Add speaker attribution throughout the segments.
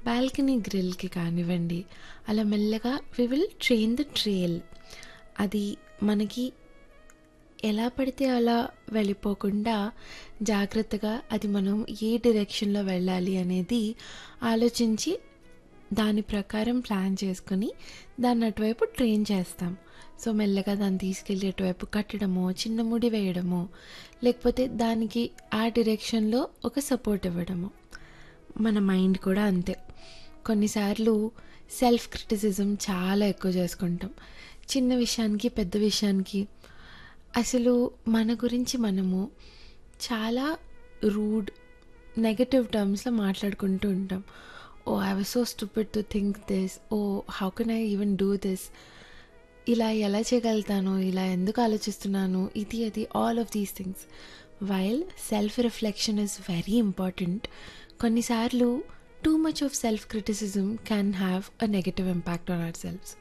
Speaker 1: balcony గ్రిల్కి కానివ్వండి అలా మెల్లగా we will train the trail అది మనకి ఎలా పడితే అలా వెళ్ళిపోకుండా జాగ్రత్తగా అది మనం ఏ డైరెక్షన్లో వెళ్ళాలి అనేది ఆలోచించి దాని ప్రకారం ప్లాన్ చేసుకొని దాన్ని అటువైపు ట్రైన్ చేస్తాం సో మెల్లగా దాన్ని తీసుకెళ్ళి అటువైపు కట్టడమో చిన్న ముడి వేయడమో లేకపోతే దానికి ఆ డైరెక్షన్లో ఒక సపోర్ట్ ఇవ్వడము మన మైండ్ కూడా అంతే కొన్నిసార్లు సెల్ఫ్ క్రిటిసిజం చాలా ఎక్కువ చేసుకుంటాం చిన్న విషయానికి పెద్ద విషయానికి అసలు మన గురించి మనము చాలా రూడ్ నెగటివ్ టర్మ్స్లో మాట్లాడుకుంటూ ఉంటాం oh I was so stupid to think this oh how can I even do this ఇలా ఎలా చేయగలుగుతాను ఇలా ఎందుకు ఆలోచిస్తున్నాను ఇది అది all of these things while self reflection is very important కొన్నిసార్లు too much of self criticism can have a negative impact on ourselves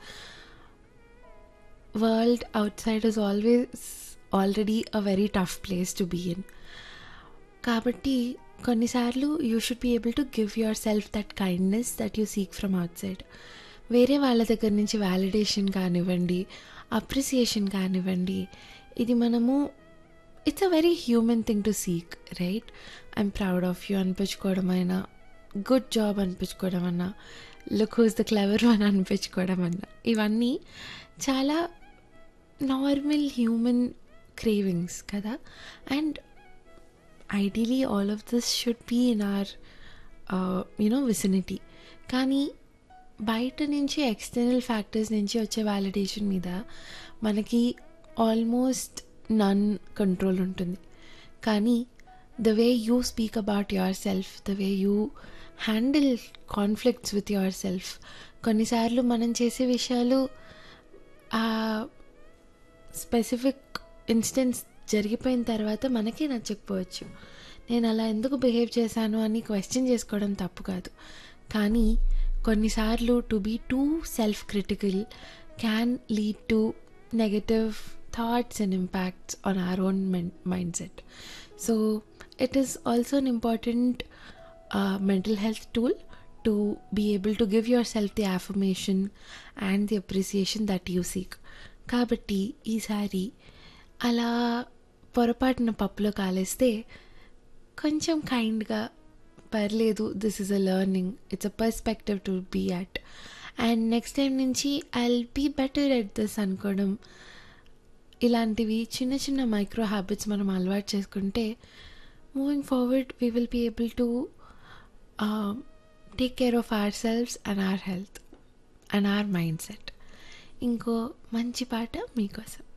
Speaker 1: world outside is always already a very tough place to be in కాబట్టి కొన్నిసార్లు you should be able to give yourself that kindness that you seek from outside వేరే వాళ్ళ దగ్గర నుంచి validation కానివ్వండి appreciation కానివ్వండి ఇది మనము it's a very human thing to seek right I'm proud of you అనిపించుకోవడం అయినా గుడ్ జాబ్ అనిపించుకోవడం అన్నా look who's the clever one అనిపించుకోవడం అన్నా ఇవన్నీ చాలా నార్మల్ హ్యూమన్ క్రేవింగ్స్ కదా and ideally all of this should be in or you know vicinity కానీ బయట నుంచి ఎక్స్టర్నల్ ఫ్యాక్టర్స్ నుంచి వచ్చే వ్యాలిడేషన్ మీద మనకి ఆల్మోస్ట్ నన్ కంట్రోల్ ఉంటుంది కానీ the way you speak about yourself the way you handle conflicts with yourself కొన్నిసార్లు మనం చేసే విషయాలు ఆ స్పెసిఫిక్ ఇన్స్టెన్స్ జరిగిపోయిన తర్వాత మనకే నచ్చకపోవచ్చు నేను అలా ఎందుకు బిహేవ్ చేశాను అని క్వశ్చన్ చేసుకోవడం తప్పు కాదు కానీ కొన్నిసార్లు to be too self critical can lead to negative thoughts and impacts on our own mindset so it is also an important uh, mental health tool to be able to give yourself the affirmation and the appreciation that you seek కాబట్టి ఈసారి అలా పొరపాటున పప్పులో కాలేస్తే కొంచెం కైండ్గా పర్లేదు this is a learning it's a perspective to be at and next time నుంచి I be better at this అనుకోవడం ఇలాంటివి చిన్న చిన్న మైక్రో హ్యాబిట్స్ మనం అలవాటు చేసుకుంటే moving forward we will be able to take care of ourselves and our health and our mindset ఇంకో మంచి పాట మీకోసం